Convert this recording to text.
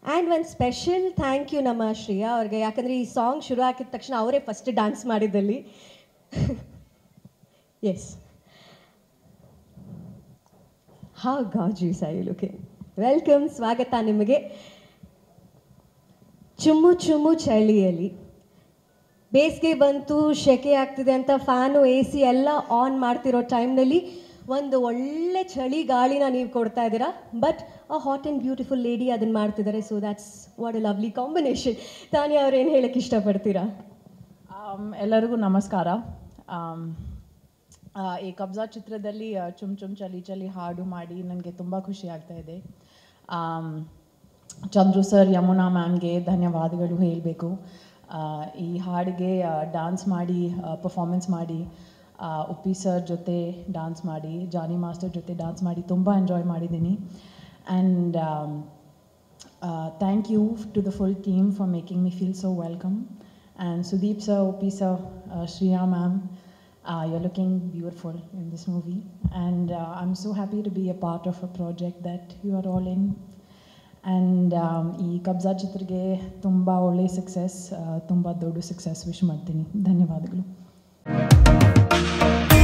And ಒಂದು special thank you ನಮ್ಮ ಶ್ರೇಯಾ ಅವ್ರಿಗೆ ಯಾಕಂದರೆ ಈ ಸಾಂಗ್ ಶುರು ಹಾಕಿದ ತಕ್ಷಣ ಅವರೇ ಫಸ್ಟ್ ಡ್ಯಾನ್ಸ್ ಮಾಡಿದ್ದಲ್ಲಿ ಎಸ್ ಹಾ ಗಾಜೀಸ್ ಐ ಲುಕಿಂಗ್ ವೆಲ್ಕಮ್ ಸ್ವಾಗತ ನಿಮಗೆ ಚುಮ್ಮು ಚುಮ್ಮು ಚಳಿಯಲ್ಲಿ ಬೇಸಿಗೆ ಬಂತು ಶೆಕೆ ಆಗ್ತಿದೆ ಅಂತ ಫ್ಯಾನು ಎ ಸಿ ಎಲ್ಲ ಆನ್ ಮಾಡ್ತಿರೋ ಟೈಮ್ನಲ್ಲಿ ಒಂದು ಒಳ್ಳೆ ಚಳಿ ಗಾಳಿನ ನೀವು ಕೊಡ್ತಾ ಇದ್ದೀರಾ but a hot and beautiful lady ಅದನ್ನು ಮಾಡ್ತಿದ್ದಾರೆ so that's what a lovely combination ತಾನೇ ಅವ್ರು ಏನು ಹೇಳಕ್ಕೆ ಇಷ್ಟಪಡ್ತೀರಾ ಆಮ್, ಎಲ್ಲರಿಗೂ ನಮಸ್ಕಾರ ಆಮ್, ಆ, ಈ ಕಬ್ಜಾ ಚಿತ್ರದಲ್ಲಿ ಆ, ಚುಮ್ ಚುಮ್ ಚಲಿ ಚಲಿ ಹಾಡು ಮಾಡಿ ನನಗೆ ತುಂಬ ಖುಷಿ ಆಗ್ತಾ ಇದೆ ಆಮ್, ಚಂದ್ರು ಸರ್ ಯಮುನಾ ಮ್ಯಾಮ್ಗೆ ಧನ್ಯವಾದಗಳು ಹೇಳಬೇಕು ಈ ಹಾಡಿಗೆ ಡ್ಯಾನ್ಸ್ ಮಾಡಿ ಪರ್ಫಾರ್ಮೆನ್ಸ್ ಮಾಡಿ ಆ, ಉಪ್ಪಿ ಸರ್ ಜೊತೆ ಡ್ಯಾನ್ಸ್ ಮಾಡಿ ಜಾನಿ ಮಾಸ್ಟರ್ ಜೊತೆ ಡ್ಯಾನ್ಸ್ ಮಾಡಿ ತುಂಬ ಎಂಜಾಯ್ ಮಾಡಿದ್ದೀನಿ and Uh, thank you to the full team for making me feel so welcome. And Sudeep sir, OP sir, uh, Shriya ma'am, uh, you're looking beautiful in this movie. And uh, I'm so happy to be a part of a project that you are all in. And ಈ ಕಬ್ಜಾ ಚಿತ್ರಗೆ ತುಂಬ ಒಳ್ಳೆಯ success ತುಂಬ ದೊಡ್ಡ success wish ಮಾಡ್ತೀನಿ ಧನ್ಯವಾದಗಳು